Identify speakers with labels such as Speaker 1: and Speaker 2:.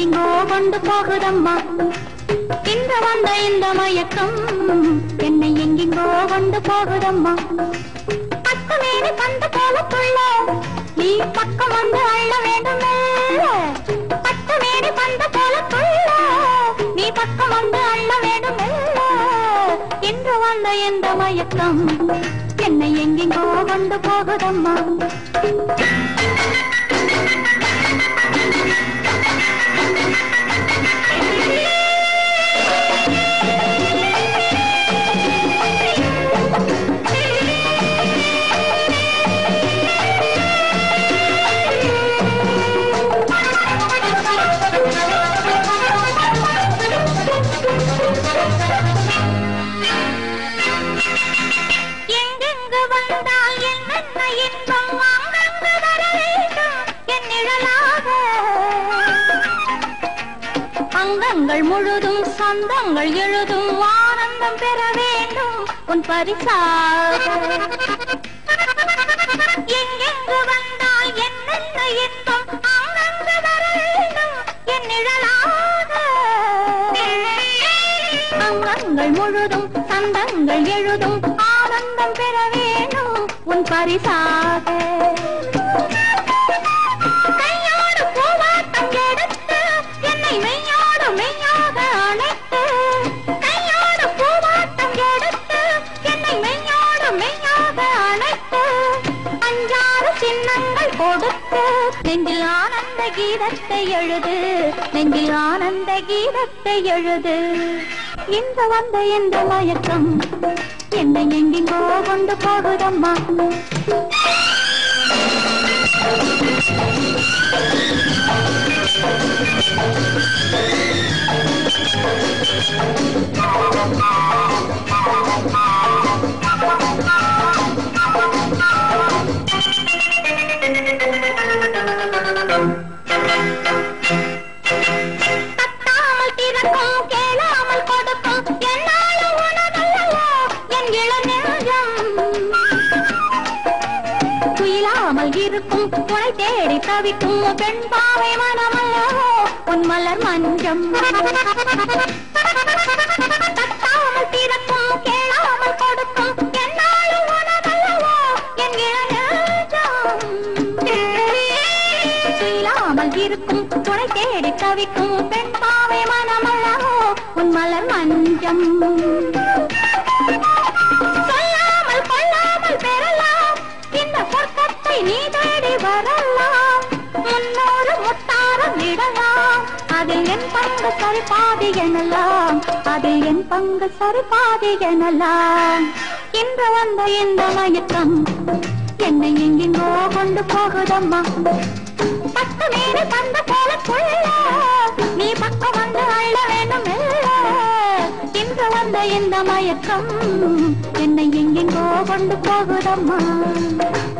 Speaker 1: எங்கெங்கோ கொண்டு போகுதம்மா இந்த வந்த இந்த மயக்கம் என்னை எங்கெங்கோ கொண்டு போகுதம்மா பக்கமேனு கண்டு போலக்குள்ள நீ பக்கம் வந்து அள்ள வேண்டும் பக்கமேனு கண்டு போலக்குள்ள நீ பக்கம் வந்து அள்ள வேண்டும் இன்று வந்த இந்த மயக்கம் என்னை எங்கெங்கோ கொண்டு போகுதம்மா எங்கெங்கு வந்தால் என்னென்ன இன்பம் அங்கங்கு வர வேண்டும் என் நிழலாக அங்கங்கள் முழுதும் சொந்தங்கள் எழுதும் ஆனந்தம் பெற வேண்டும் உன் பரிசாக எங்கெங்கு வந்தால் என்னென்ன இன்பம் அங்கங்கு வர வேண்டும் என் நிழலாக அங்கங்கள் முழுதும் சந்தங்கள் எழுதும் ஆனந்தம் பெற வேணும் உன் பரிசாக கையோடு பூவாட்டம் எடுத்து என்னை மெய்யோடு மெய்யாக அணைத்து கையோடு பூவாட்டம் எடுத்து என்னை மெய்யோடு மெய்யாக அணைத்து அஞ்சாறு சின்னங்கள் கொடுத்து நெஞ்சில் ஆனந்த கீதத்தை எழுது நெஞ்சில் ஆனந்த கீதத்தை எழுது இந்த வந்த இந்த மயக்கம் என்னை எங்கெங்கோ கொண்டு போகுதம்மா தட்டாமல் திறக்கும் கேளாமல் கொடுக்கும் என்னாலும் உனதல்லவோ என் இளநெஞ்சம் துயிலாமல் இருக்கும் உனை தேடி தவிக்கும் பெண் பாவை மனமல்லவோ உன் மலர் மஞ்சம் தட்டாமல் திறக்கும் கேளாமல் கொடுக்கும் என்னாலும் உனதல்லவோ என் இளநெஞ்சம் துயிலாமல் இருக்கும் துணை தேடி தவிக்கும் பெண் பாவை மனமல்லவோ உன் மலர் மஞ்சம் சொல்லாமல் கொள்ளாமல் பெறலாம் இந்த சொர்க்கத்தை நீ தேடி வரலாம் முன்னூறு முத்தாரம் விடலாம் அதில் என் பங்கு சரி பாதி எனலாம் அதில் என் பங்கு சரி பாதி எனலாம் இன்று வந்த இந்த மயக்கம் என்னை எங்கெங்கோ கொண்டு போகுதம்மா பத்து மேலே பந்த போல கொள்ள நீ பக்கம் வந்து அள்ள வேண்டும் மெல்ல. இன்று வந்த இந்த மயக்கம் என்னை எங்கெங்கோ கொண்டு போகுதம்மா